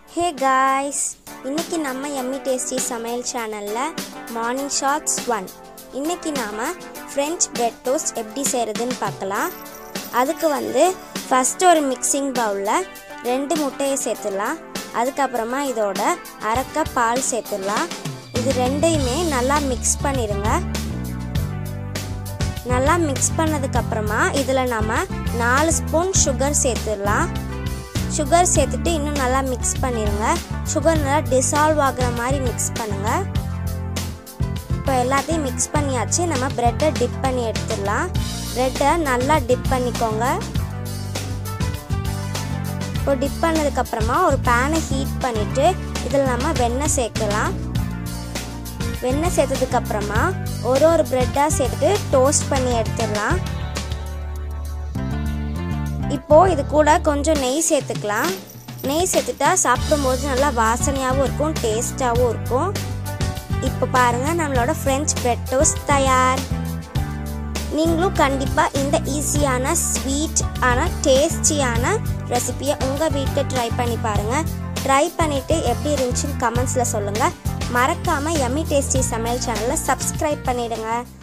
hey guys இன்னைக்கு நம்ம Emmy tasty சமையல் சேனலில் மார்னிங் ஷார்ட்ஸ் ஒன் இன்னைக்கு நாம் ஃப்ரெஞ்ச் பிரெட் டோஸ்ட் எப்படி செய்கிறதுன்னு பார்க்கலாம் அதுக்கு வந்து ஃபஸ்ட்டு ஒரு மிக்சிங் பவுலில் ரெண்டு முட்டையை சேர்த்துடலாம் அதுக்கப்புறமா இதோட அரை கப் பால் சேர்த்துடலாம் இது ரெண்டையுமே நல்லா மிக்ஸ் பண்ணிடுங்க நல்லா மிக்ஸ் பண்ணதுக்கப்புறமா இதில் நம்ம நாலு ஸ்பூன் சுகர் சேர்த்துடலாம் சுகர் சேர்த்துட்டு இன்னும் நல்லா மிக்ஸ் பண்ணிடுங்க சுகர் நல்லா டிசால்வ் ஆகுற மாதிரி மிக்ஸ் பண்ணுங்க இப்போ எல்லாத்தையும் மிக்ஸ் பண்ணியாச்சு நம்ம ப்ரெட்டை டிப் பண்ணி எடுத்துடலாம் ப்ரெட்டை நல்லா டிப் பண்ணிக்கோங்க இப்போ டிப் பண்ணதுக்கப்புறமா ஒரு பேனை ஹீட் பண்ணிவிட்டு இதில் நம்ம வெண்ணெய் சேர்க்கலாம் வெண்ணெய் சேர்த்ததுக்கப்புறமா ஒரு ஒரு ப்ரெட்டாக சேர்த்துட்டு டோஸ்ட் பண்ணி எடுத்துடலாம் இப்போது இது கூட கொஞ்சம் நெய் சேர்த்துக்கலாம் நெய் சேர்த்துட்டா சாப்பிடும்போது நல்லா வாசனையாகவும் இருக்கும் டேஸ்ட்டாகவும் இருக்கும் இப்போ பாருங்கள் நம்மளோட ஃப்ரெஞ்ச் பிரெட் டோஸ்ட் தயார் நீங்களும் கண்டிப்பாக இந்த ஈஸியான ஸ்வீட் ஆனால் டேஸ்டியான ரெசிபியை உங்கள் வீட்டில் ட்ரை பண்ணி பாருங்கள் ட்ரை பண்ணிவிட்டு எப்படி இருந்துச்சுன்னு கமெண்ட்ஸில் சொல்லுங்கள் மறக்காமல் எம்மி டேஸ்டி சமையல் சேனலை சப்ஸ்கிரைப் பண்ணிவிடுங்க